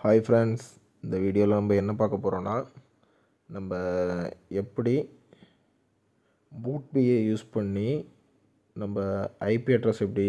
hi friends இந்த வீடியோவில் நம்ம என்ன பார்க்க போகிறோன்னா நம்ம எப்படி பூட் பியை யூஸ் பண்ணி நம்ம ஐபி அட்ரஸ் எப்படி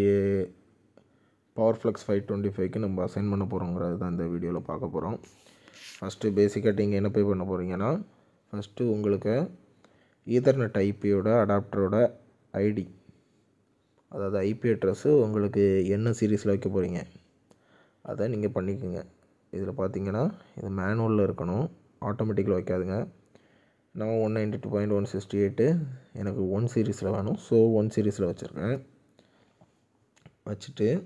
பவர் ஃப்ளக்ஸ் ஃபைவ் டுவெண்ட்டி ஃபைவ்க்கு நம்ம அசைன் பண்ண போகிறோங்கிறது தான் இந்த வீடியோவில் பார்க்க போகிறோம் ஃபஸ்ட்டு பேசிக்காக நீங்கள் என்ன பே பண்ண போகிறீங்கன்னா ஃபஸ்ட்டு உங்களுக்கு ஈதர்நெட் ஐபியோட அடாப்டரோட ஐடி அதாவது ஐபி அட்ரஸ்ஸு உங்களுக்கு என்ன சீரீஸில் வைக்க போகிறீங்க அதை நீங்கள் பண்ணிக்கோங்க இதில் பார்த்தீங்கன்னா இது மேனுவலில் இருக்கணும் ஆட்டோமேட்டிக்கில் வைக்காதுங்க நான் one ninety two point one sixty eight எனக்கு ஒன் சீரீஸில் வேணும் ஸோ ஒன் சீரீஸில் வச்சுருக்கேன் வச்சுட்டு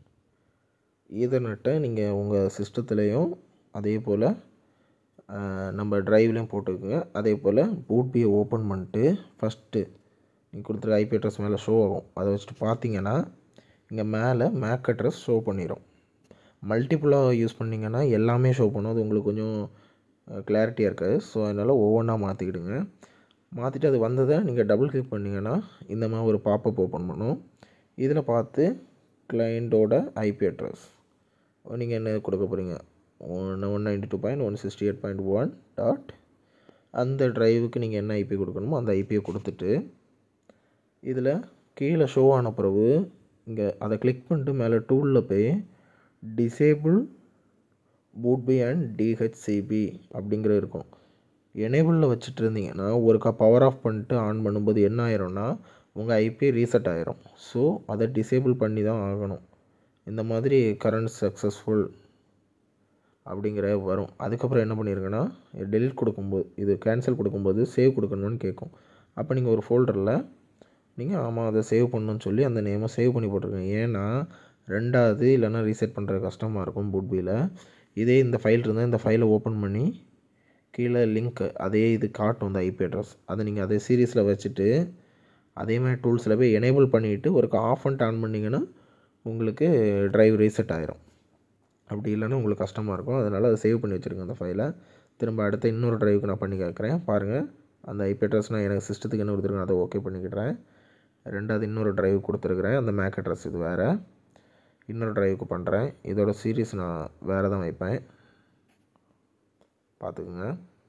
ஈதர்நெட்டை நீங்கள் உங்கள் சிஸ்டத்துலேயும் அதே போல் நம்ம ட்ரைவ்லேயும் போட்டுக்கோங்க அதே போல் பூட் பியை ஓப்பன் பண்ணிட்டு ஃபஸ்ட்டு நீங்கள் கொடுத்துருக்க ஐபி அட்ரஸ் மேலே ஷோ ஆகும் அதை வச்சுட்டு பார்த்தீங்கன்னா இங்கே மேலே மேக் அட்ரஸ் ஷோ பண்ணிடும் மல்டிப்புளாக யூஸ் பண்ணிங்கன்னா எல்லாமே ஷோ பண்ணும் அது உங்களுக்கு கொஞ்சம் கிளாரிட்டியாக இருக்காது ஸோ அதனால் ஒவ்வொன்றா மாற்றிக்கிடுங்க மாற்றிட்டு அது வந்ததை நீங்கள் டபுள் கிளிக் பண்ணிங்கன்னா இந்த மாதிரி ஒரு பாப்பப் ஓப்பன் பண்ணும் இதில் பார்த்து கிளைண்ட்டோட ஐபி அட்ரஸ் நீங்கள் என்ன கொடுக்க போகிறீங்க one one ninety two point one sixty eight point one dot அந்த ட்ரைவுக்கு நீங்கள் என்ன ஐபி கொடுக்கணுமோ அந்த ஐபியை கொடுத்துட்டு இதில் கீழே ஷோ ஆன பிறகு இங்கே அதை கிளிக் பண்ணிட்டு மேலே டூலில் போய் டிசேபிள் பூட்பி அண்ட் டிஹெச்சிபி அப்படிங்கிற இருக்கும் எனேபிளில் வச்சுட்டு இருந்தீங்கன்னா ஒருக்கா பவர் ஆஃப் பண்ணிட்டு ஆன் பண்ணும்போது என்ன ஆயிரும்னா உங்கள் ஐபி ரீசெட் ஆயிரும் ஸோ அதை டிசேபிள் பண்ணி தான் ஆகணும் இந்த மாதிரி கரண்ட் சக்ஸஸ்ஃபுல் அப்படிங்கிற வரும் அதுக்கப்புறம் என்ன பண்ணியிருக்கேன்னா டெலிட் கொடுக்கும்போது இது கேன்சல் கொடுக்கும்போது சேவ் கொடுக்கணும்னு கேட்கும் அப்போ நீங்கள் ஒரு ஃபோல்டரில் நீங்கள் ஆமாம் அதை சேவ் பண்ணணும்னு சொல்லி அந்த நேமை சேவ் பண்ணி போட்டிருக்கீங்க ஏன்னா ரெண்டாவது இல்லைன்னா ரீசெட் பண்ணுற கஷ்டமாக இருக்கும் புட்பியில் இதே இந்த ஃபைல் இருந்தால் இந்த ஃபைலை ஓப்பன் பண்ணி கீழே லிங்க் அதே இது காட்டும் இந்த ஐபி அட்ரஸ் அதை நீங்கள் அதே சீரீஸில் வச்சுட்டு அதே மாதிரி டூல்ஸில் போய் எனேபிள் பண்ணிவிட்டு ஒரு ஆஃப் அண்ட் ஆன் பண்ணிங்கன்னா உங்களுக்கு ட்ரைவ் ரீசெட் ஆயிரும் அப்படி இல்லைன்னா உங்களுக்கு கஷ்டமாக இருக்கும் அதனால் அதை சேவ் பண்ணி வச்சுருங்க அந்த ஃபைலை திரும்ப அடுத்த இன்னொரு ட்ரைவுக்கு நான் பண்ணி கேட்குறேன் பாருங்கள் அந்த ஐபி அட்ரஸ் நான் எனக்கு சிஸ்டத்துக்கு என்ன கொடுத்துருக்கேன் அதை ஓகே பண்ணிக்கிட்டேன் ரெண்டாவது இன்னொரு ட்ரைவ் கொடுத்துருக்குறேன் அந்த மேக் அட்ரஸ் இது வேறு இன்னொரு ட்ரைவுக்கு பண்ணுறேன் இதோட சீரீஸ் நான் வேறு தான் வைப்பேன் பார்த்துக்குங்க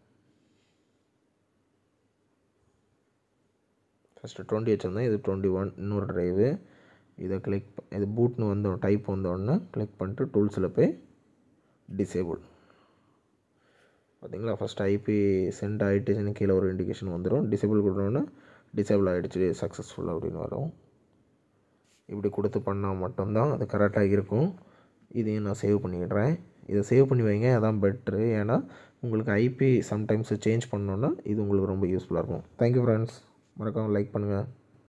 ஃபஸ்ட்டு டுவெண்ட்டி வச்சுருந்தேன் இது டுவெண்ட்டி ஒன் இன்னொரு ட்ரைவு இதை கிளிக் இது பூட்னு வந்த டைப் வந்தோடனே கிளிக் பண்ணிட்டு டூல்ஸில் போய் டிசேபிள் பார்த்தீங்களா ஃபஸ்ட் ஐபி சென்ட் ஆகிட்டுச்சுன்னு கீழே ஒரு இண்டிகேஷன் வந்துடும் டிசேபிள் கொடுத்தோன்னே டிசேபிள் ஆகிடுச்சு சக்ஸஸ்ஃபுல் அப்படின்னு வரும் இப்படி கொடுத்து பண்ணால் மட்டும்தான் அது கரெக்டாக இருக்கும் இதையும் நான் சேவ் பண்ணிடுறேன் இதை சேவ் பண்ணி வைங்க அதான் பெட்ரு ஏன்னா உங்களுக்கு ஐபி சம்டைம்ஸ் சேஞ்ச் பண்ணோன்னா இது உங்களுக்கு ரொம்ப யூஸ்ஃபுல்லாக இருக்கும் தேங்க்யூ ஃப்ரெண்ட்ஸ் மறக்காமல் லைக் பண்ணுங்கள்